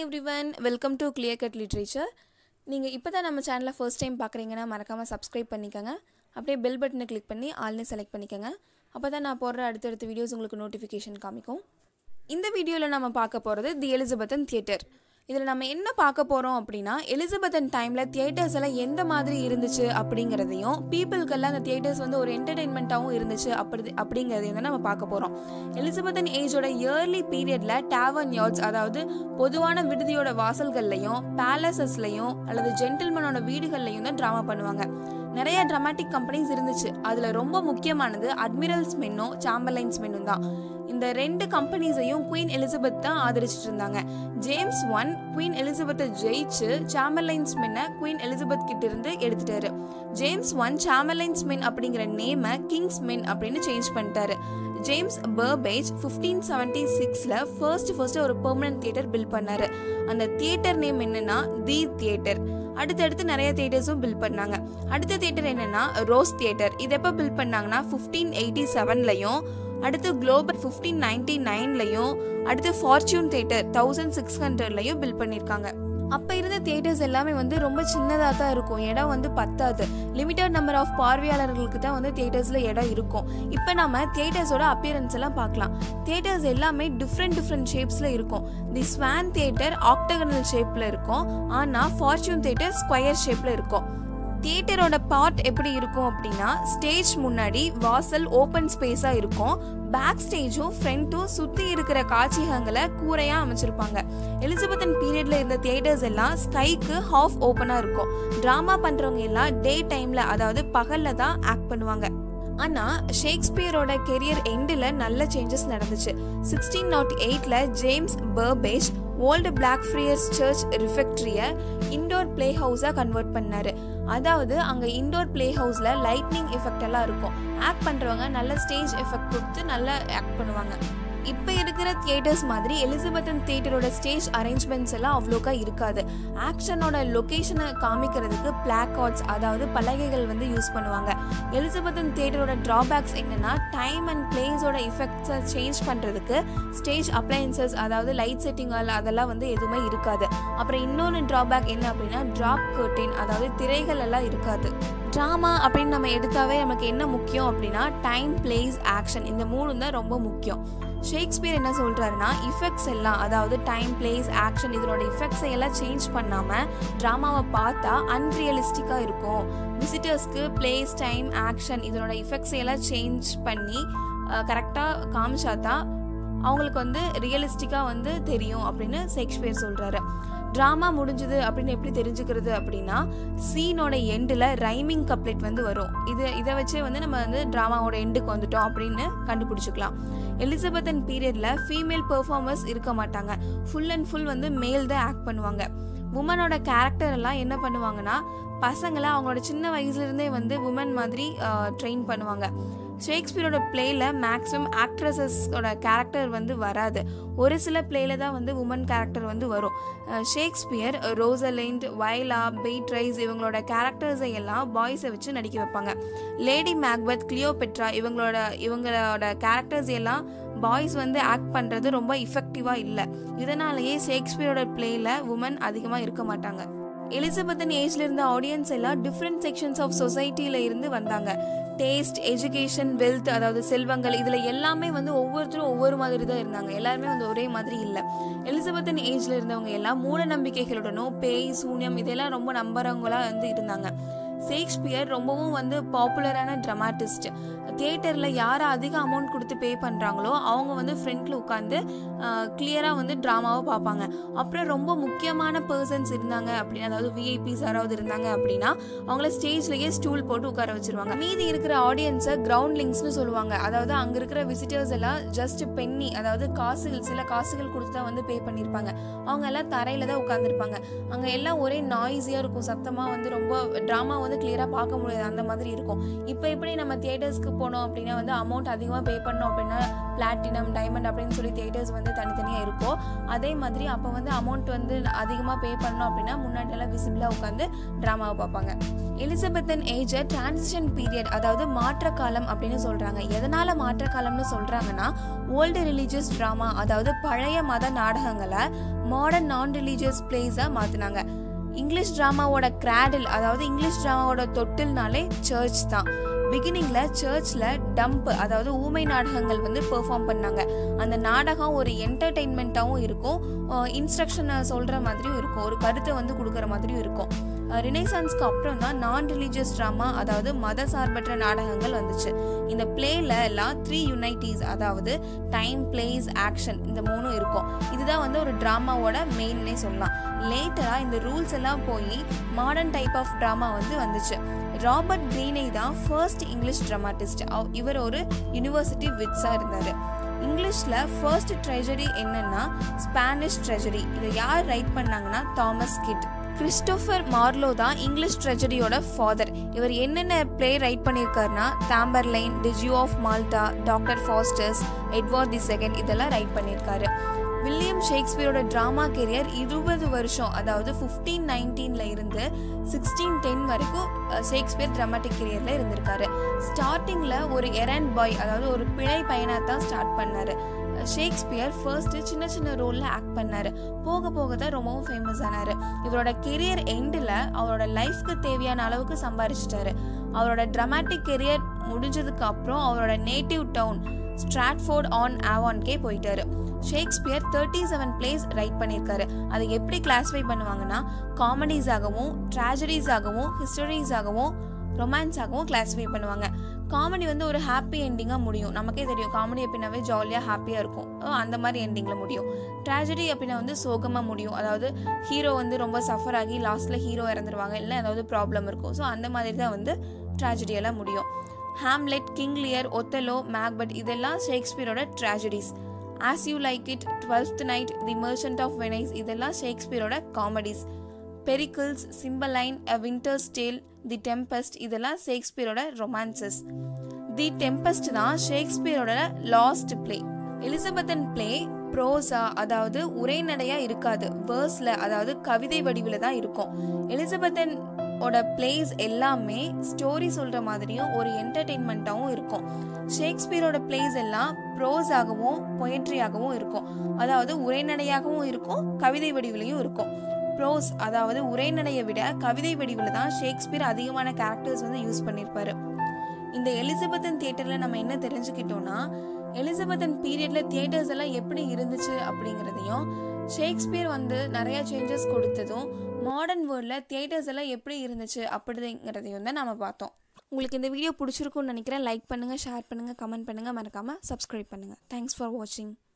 everyone welcome to clear cut literature நீங்கள் இப்போ தான் நம்ம சேனலை ஃபர்ஸ்ட் டைம் பார்க்குறீங்கன்னா மறக்காமல் சப்ஸ்கிரைப் பண்ணிக்கோங்க அப்படியே பெல் பட்டனை கிளிக் பண்ணி ஆல்னு செலக்ட் பண்ணிக்கோங்க அப்போ தான் நான் போடுற அடுத்தடுத்த வீடியோஸ் உங்களுக்கு நோட்டிஃபிகேஷன் காமிக்கும் இந்த வீடியோவில் நம்ம பார்க்க போகிறது தி எலிசபெத்தன் தியேட்டர் இதில் நம்ம என்ன பார்க்க போகிறோம் அப்படின்னா எலிசபெத்தன் டைமில் தியேட்டர்ஸ் எல்லாம் எந்த மாதிரி இருந்துச்சு அப்படிங்கிறதையும் பீப்புளுக்கெல்லாம் அந்த தியேட்டர்ஸ் வந்து ஒரு என்டர்டெயின்மெண்ட்டாகவும் இருந்துச்சு அப்படி அப்படிங்கிறதையும் தான் நம்ம பார்க்க போகிறோம் எலிசபெத்தன் ஏஜோட இயர்லி பீரியடில் டேவர்ன் யார்ட்ஸ் அதாவது பொதுவான விடுதியோட வாசல்கள்லையும் பேலசஸ்லையும் அல்லது ஜென்டில்மனோட வீடுகள்லையும் தான் ட்ராமா பண்ணுவாங்க நிறைய ட்ராமாட்டிக் கம்பெனிஸ் இருந்துச்சு அதில் ரொம்ப முக்கியமானது அட்மிரல்ஸ் மென்னும் சாம்பர்லைன்ஸ் மென்னும் தான் இந்த ரெண்டு கம்பெனிஸையும் குயின் எலிசபெத் தான் ஆதரிச்சிட்டு இருந்தாங்க ஜேம்ஸ் ஒன் குயின் எலிசபெத்தை ஜெயிச்சு சாம்பர்லைன்ஸ் மென்னை குயின் எலிசபெத் கிட்ட இருந்து எடுத்துட்டாரு ஜேம்ஸ் ஒன் சாம்பர்லைன்ஸ் மென் அப்படிங்கிற நேமை கிங்ஸ் மென் அப்படின்னு சேஞ்ச் பண்ணிட்டாரு ஜேம்ஸ் பர்பேஜ் ஃபிஃப்டீன் செவன்டி சிக்ஸில் ஃபர்ஸ்ட் ஃபர்ஸ்ட் ஒரு பெர்மனன்ட் தியேட்டர் பில்ட் பண்ணாரு அந்த தியேட்டர் நேம் என்னன்னா தி தியேட்டர் அடுத்தடுத்து நிறைய தியேட்டர்ஸும் பில்ட் பண்ணாங்க அடுத்த தியேட்டர் என்னன்னா ரோஸ் தியேட்டர் இது எப்போ பில்ட் பண்ணாங்கன்னா ஃபிஃப்டீன் எயிட்டி செவன்லையும் அடுத்து குளோபல் ஃபிஃப்டீன் நைன்டி நைன்லையும் அடுத்து ஃபார்ச்சூன் தியேட்டர் தௌசண்ட் சிக்ஸ் ஹண்ட்ரட்லையும் பில்ட் பண்ணியிருக்காங்க அப்போ இருந்த தியேட்டர்ஸ் எல்லாமே வந்து ரொம்ப சின்னதாக தான் இருக்கும் இடம் வந்து பத்தாது லிமிட்டட் நம்பர் ஆஃப் பார்வையாளர்களுக்கு தான் வந்து தியேட்டர்ஸில் இடம் இருக்கும் இப்போ நம்ம தியேட்டர்ஸோட அப்பியரன்ஸ் எல்லாம் பார்க்கலாம் தியேட்டர்ஸ் எல்லாமே டிஃப்ரெண்ட் டிஃப்ரெண்ட் ஷேப்ஸில் இருக்கும் தி ஸ்வான் தியேட்டர் ஆக்டகனல் ஷேப்பில் இருக்கும் ஆனால் ஃபார்ச்சூன் தியேட்டர் ஸ்கொயர் ஷேப்பில் இருக்கும் தியேட்டரோட பார்ட் எப்படி இருக்கும் அப்படின்னா ஸ்டேஜ் முன்னாடி வாசல் ஓப்பன் ஸ்பேஸாக இருக்கும் பேக் ஸ்டேஜும் ஃப்ரண்ட்டும் சுற்றி இருக்கிற காட்சியகங்களை கூரையாக அமைச்சிருப்பாங்க எலிசபெத்தன் பீரியட்ல இருந்த தியேட்டர்ஸ் எல்லாம் ஸ்கைக்கு ஹாஃப் ஓப்பனாக இருக்கும் ட்ராமா பண்ணுறவங்க எல்லாம் டே டைமில் அதாவது பகலில் தான் ஆக்ட் பண்ணுவாங்க ஆனால் ஷேக்ஸ்பியரோட கெரியர் எண்டில் நல்ல சேஞ்சஸ் நடந்துச்சு சிக்ஸ்டீன் நாட் எயிட்டில் James Burbage old Blackfriars church ரிஃபெக்ட்ரியை இண்டோர் பிளே ஹவுஸாக கன்வெர்ட் பண்ணாரு அதாவது அங்கே இண்டோர் பிளே ஹவுஸில் லைட்னிங் எஃபெக்ட் எல்லாம் இருக்கும் ஆக்ட் பண்ணுறவங்க நல்ல ஸ்டேஜ் எஃபெக்ட் கொடுத்து நல்லா ஆக்ட் பண்ணுவாங்க இப்போ இருக்கிற தியேட்டர்ஸ் மாதிரி எலிசபெத்தன் தியேட்டரோட ஸ்டேஜ் அரேஞ்ச்மெண்ட்ஸ் எல்லாம் அவ்வளோக்கா இருக்காது ஆக்ஷனோட லொக்கேஷனை காமிக்கிறதுக்கு பிளாக்கார்ட்ஸ் அதாவது பலகைகள் வந்து யூஸ் பண்ணுவாங்க எலிசபெத்தன் தியேட்டரோட ட்ராபேக்ஸ் என்னன்னா டைம் அண்ட் பிளேஸோட இஃபெக்ட்ஸை சேஞ்ச் பண்ணுறதுக்கு ஸ்டேஜ் அப்ளையன்சஸ் அதாவது லைட் செட்டிங்கால் அதெல்லாம் வந்து எதுவுமே இருக்காது அப்புறம் இன்னொன்று ட்ராபேக் என்ன அப்படின்னா ட்ராப் கர்டின் அதாவது திரைகள் எல்லாம் இருக்காது ட்ராமா அப்படின்னு நம்ம எடுத்தாவே நமக்கு என்ன முக்கியம் அப்படின்னா டைம் பிளேஸ் ஆக்ஷன் இந்த மூணு தான் ரொம்ப முக்கியம் ஷேக்ஸ்பியர் என்ன சொல்கிறாருன்னா இஃபெக்ட்ஸ் எல்லாம் அதாவது டைம் பிளேஸ் ஆக்ஷன் இதனோட இஃபெக்ட்ஸை எல்லாம் சேஞ்ச் பண்ணாமல் ட்ராமாவை பார்த்தா அன்ரியலிஸ்டிக்காக இருக்கும் விசிட்டர்ஸ்க்கு பிளேஸ் டைம் ஆக்ஷன் இதனோட இஃபெக்ட்ஸை எல்லாம் சேஞ்ச் பண்ணி கரெக்டாக காமிச்சா தான் அவங்களுக்கு வந்து ரியலிஸ்டிக்காக வந்து தெரியும் அப்படின்னு ஷேக்ஸ்பியர் சொல்கிறாரு ட்ராமா முடிஞ்சுது அப்படின்னு எப்படி தெரிஞ்சுக்கிறது அப்படின்னா சீனோட எண்டில் ரைமிங் கப்லெட் வந்து வரும் இது இதை வச்சே வந்து நம்ம வந்து ட்ராமாவோட எண்டுக்கு வந்துட்டோம் அப்படின்னு கண்டுபிடிச்சிக்கலாம் எலிசபெத்தன் பீரியடில் ஃபீமேல் பெர்ஃபார்மர்ஸ் இருக்க மாட்டாங்க ஃபுல் அண்ட் ஃபுல் வந்து மேல் தான் ஆக்ட் பண்ணுவாங்க உமனோட கேரக்டர் எல்லாம் என்ன பண்ணுவாங்கன்னா பசங்களை அவங்களோட சின்ன வயசுலேருந்தே வந்து உமன் மாதிரி ட்ரெயின் பண்ணுவாங்க ஷேக்ஸ்பியரோட பிளேயில் மேக்ஸிமம் ஆக்ட்ரஸஸோட கேரக்டர் வந்து வராது ஒரு சில பிளேல தான் வந்து உமன் கேரக்டர் வந்து வரும் ஷேக்ஸ்பியர் ரோசலிண்ட் வைலா பெய்ட்ரைஸ் இவங்களோட கேரக்டர்ஸை எல்லாம் பாய்ஸை வச்சு நடிக்க வைப்பாங்க லேடி மேக்பத் கிளியோபெட்ரா இவங்களோட இவங்களோட கேரக்டர்ஸ் எல்லாம் பாய்ஸ் வந்து ஆக்ட் பண்ணுறது ரொம்ப இஃபெக்டிவாக இல்லை இதனாலேயே ஷேக்ஸ்பியரோட பிளேயில் உமன் அதிகமாக இருக்க மாட்டாங்க எலிசபெத்தன் ஏஜ்ல இருந்த ஆடியன்ஸ் எல்லாம் டிஃப்ரெண்ட் செக்ஷன்ஸ் ஆஃப் சொசைட்டில இருந்து வந்தாங்க டேஸ்ட் எஜுகேஷன் வெல்த் அதாவது செல்வங்கள் இதில் எல்லாமே வந்து ஒவ்வொருத்தரும் ஒவ்வொரு மாதிரி தான் இருந்தாங்க எல்லாருமே வந்து ஒரே மாதிரி இல்லை எலிசபெத்தன் ஏஜ்ல இருந்தவங்க எல்லாம் மூட நம்பிக்கைகளுடனும் பேய் சூன்யம் இதெல்லாம் ரொம்ப நம்புறவங்களா வந்து இருந்தாங்க ஷேக்ஸ்பியர் ரொம்பவும் வந்து பாப்புலரான ட்ரமாட்டிஸ்ட் தியேட்டரில் யார் அதிக அமௌண்ட் கொடுத்து பே பண்ணுறாங்களோ அவங்க வந்து ஃப்ரண்ட்டில் உட்காந்து கிளியராக வந்து ட்ராமாவை பார்ப்பாங்க அப்புறம் ரொம்ப முக்கியமான பர்சன்ஸ் இருந்தாங்க அப்படின்னு அதாவது விஐபிஸ் யாராவது இருந்தாங்க அப்படின்னா அவங்கள ஸ்டேஜ்லேயே ஸ்டூல் போட்டு உட்கார வச்சிருவாங்க மீதி இருக்கிற ஆடியன்ஸை கிரவுண்ட் லிங்க்ஸ்னு சொல்லுவாங்க அதாவது அங்கே இருக்கிற விசிட்டர்ஸ் எல்லாம் ஜஸ்ட் பென்னி அதாவது காசுகள் சில காசுகள் கொடுத்து தான் வந்து பே பண்ணியிருப்பாங்க அவங்க எல்லாம் தரையில் தான் உட்காந்துருப்பாங்க அங்கே எல்லாம் ஒரே நாய்ஸியாக இருக்கும் சத்தமாக வந்து ரொம்ப ட்ராமா வந்து வந்து கிளியராக பார்க்க முடியாது அந்த மாதிரி இருக்கும் இப்போ எப்படி நம்ம தியேட்டர்ஸ்க்கு போனோம் அப்படின்னா வந்து அமௌண்ட் அதிகமாக பே பண்ணோம் அப்படின்னா பிளாட்டினம் டைமண்ட் அப்படின்னு சொல்லி தியேட்டர்ஸ் வந்து தனித்தனியாக இருக்கும் அதே மாதிரி அப்போ வந்து அமௌண்ட் வந்து அதிகமாக பே பண்ணோம் அப்படின்னா முன்னாடி எல்லாம் விசிபிளாக உட்காந்து ட்ராமாவை பார்ப்பாங்க எலிசபெத்தன் ஏஜை டிரான்சிஷன் பீரியட் அதாவது மாற்ற காலம் அப்படின்னு சொல்கிறாங்க எதனால் மாற்ற காலம்னு சொல்கிறாங்கன்னா ஓல்டு ரிலீஜியஸ் ட்ராமா அதாவது பழைய மத நாடகங்களை மாடர்ன் நான் ரிலீஜியஸ் பிளேஸாக மாற்றினாங்க இங்கிலீஷ் ட்ராமாவோட கிராடில் அதாவது இங்கிலீஷ் ட்ராமாவோட தொட்டில்னாலே சர்ச் தான் பிகினிங்கில் சர்ச்சில் டம்ப் அதாவது ஊமை நாடகங்கள் வந்து பெர்ஃபார்ம் பண்ணாங்க அந்த நாடகம் ஒரு என்டர்டெயின்மெண்ட்டாகவும் இருக்கும் இன்ஸ்ட்ரக்ஷனை சொல்கிற மாதிரியும் இருக்கும் ஒரு கருத்தை வந்து கொடுக்குற மாதிரியும் இருக்கும் ரினைசான்ஸ்க்கு அப்புறம் தான் நான் ரிலீஜியஸ் ட்ராமா அதாவது மத சார்பற்ற நாடகங்கள் வந்துச்சு இந்த பிளேல எல்லாம் த்ரீ யுனைட்டிஸ் அதாவது டைம் பிளேஸ் ஆக்ஷன் இந்த மூணும் இருக்கும் இதுதான் வந்து ஒரு ட்ராமாவோட மெயின்னே சொல்லலாம் லேட்டராக இந்த ரூல்ஸ் எல்லாம் போய் மாடர்ன் டைப் ஆஃப் ட்ராமா வந்து வந்துச்சு ராபர்ட் கிரீனை தான் ஃபர்ஸ்ட் இங்கிலீஷ் ட்ராமாட்டிஸ்ட் இவர் ஒரு யூனிவர்சிட்டி விட்ஸாக இருந்தார் இங்கிலீஷில் ஃபர்ஸ்ட் ட்ரெஜரி என்னன்னா ஸ்பானிஷ் ட்ரெஜரி இதை யார் ரைட் பண்ணாங்கன்னா தாமஸ் கிட் கிறிஸ்டோஃபர் மார்லோ தான் இங்கிலீஷ் ட்ரெஜடியோட ஃபாதர் இவர் என்னென்ன பிளே ரைட் பண்ணியிருக்காருன்னா Tamburlaine the Jew of Malta doctor Faustus Edward the second இதெல்லாம் ரைட் பண்ணியிருக்காரு வில்லியம் ஷேக்ஸ்பியரோட ட்ராமா கெரியர் இருபது வருஷம் அதாவது ஃபிஃப்டீன் நைன்டீனில் இருந்து சிக்ஸ்டீன் டென் வரைக்கும் ஷேக்ஸ்பியர் ட்ராமாட்டிக் கெரியரில் இருந்திருக்காரு ஸ்டார்டிங்கில் ஒரு எரண்ட் பாய் அதாவது ஒரு பிழை பையனாக தான் ஸ்டார்ட் பண்ணார் ஷேக்ஸ்பியர் ஃபர்ஸ்ட் சின்ன சின்ன ரோலில் ஆக்ட் பண்ணார் போக போக தான் ரொம்பவும் ஃபேமஸ் ஆனார் இவரோட கெரியர் எண்டில் அவரோட லைஃப்க்கு தேவையான அளவுக்கு சம்பாரிச்சிட்டாரு அவரோட ட்ராமாட்டிக் கெரியர் முடிஞ்சதுக்கு அப்புறம் அவரோட நேட்டிவ் டவுன் ஸ்ட்ராட்ஃபோர்ட் ஆன் ஆவான்கே போயிட்டாரு Shakespeare thirty seven plays write பண்ணியிருக்காரு அதை எப்படி கிளாஸிஃபை பண்ணுவாங்கன்னா காமெடிஸாகவும் ட்ராஜடிஸாகவும் ஹிஸ்டரிஸாகவும் ரொமான்ஸாகவும் கிளாஸிஃபை பண்ணுவாங்க காமெடி வந்து ஒரு ஹாப்பி எண்டிங்காக முடியும் நமக்கே தெரியும் காமெடி அப்படின்னாவே ஜாலியாக ஹாப்பியாக இருக்கும் அந்த மாதிரி எண்டிங்கில் முடியும் ட்ராஜடி அப்படின்னா வந்து சோகமாக முடியும் அதாவது ஹீரோ வந்து ரொம்ப சஃபர் ஆகி லாஸ்ட்டில் ஹீரோ இறந்துருவாங்க இல்லை ஏதாவது ப்ராப்ளம் இருக்கும் ஸோ அந்த மாதிரி தான் வந்து ட்ராஜடியெல்லாம் முடியும் ஹாம்லெட் கிங்லியர் ஒத்தலோ மேக்பட் இதெல்லாம் ஷேக்ஸ்பியரோட tragedies As You Like It Twelfth Night The Merchant of Venice இதெல்லாம் ஷேக்ஸ்பியரோட comedies Pericles Cymbeline a Winter's Tale The Tempest இதெல்லாம் ஷேக்ஸ்பியரோட ரொமான்சஸ் தி டெம்பஸ்ட் தான் ஷேக்ஸ்பியரோட லாஸ்ட் பிளே எலிசபெத்தன் பிளே ப்ரோஸா அதாவது உரைநடையா இருக்காது வேர்ஸ்ல அதாவது கவிதை வடிவில் தான் இருக்கும் எலிசபெத்தன் ஓட பிளேஸ் எல்லாமே ஸ்டோரி சொல்கிற மாதிரியும் ஒரு என்டர்டெயின்மெண்ட்டாகவும் இருக்கும் ஷேக்ஸ்பியரோட பிளேஸ் எல்லாம் ப்ரோஸாகவும் பொயட்ரியாகவும் இருக்கும் அதாவது உரைநடையாகவும் இருக்கும் கவிதை வடிவிலையும் இருக்கும் ப்ரோஸ் அதாவது உரைநடையை விட கவிதை வடிவில் தான் ஷேக்ஸ்பியர் அதிகமான கேரக்டர்ஸ் வந்து யூஸ் பண்ணியிருப்பாரு இந்த எலிசபெத்தன் தியேட்டரில் நம்ம என்ன தெரிஞ்சுக்கிட்டோம்னா எலிசபெத்தன் பீரியடில் தியேட்டர்ஸ் எல்லாம் எப்படி இருந்துச்சு அப்படிங்கிறதையும் ஷேக்ஸ்பியர் வந்து நிறைய சேஞ்சஸ் கொடுத்ததும் மாடர்ன் வேர்ல்டில் தியேட்டர்ஸ் எல்லாம் எப்படி இருந்துச்சு அப்படிங்கிறதையும் தான் நம்ம பார்த்தோம் உங்களுக்கு இந்த வீடியோ பிடிச்சிருக்கும்னு நினைக்கிறேன் லைக் பண்ணுங்கள் ஷேர் பண்ணுங்கள் கமெண்ட் பண்ணுங்கள் மறக்காமல் சப்ஸ்கிரைப் பண்ணுங்கள் தேங்க்ஸ் ஃபார் வாட்சிங்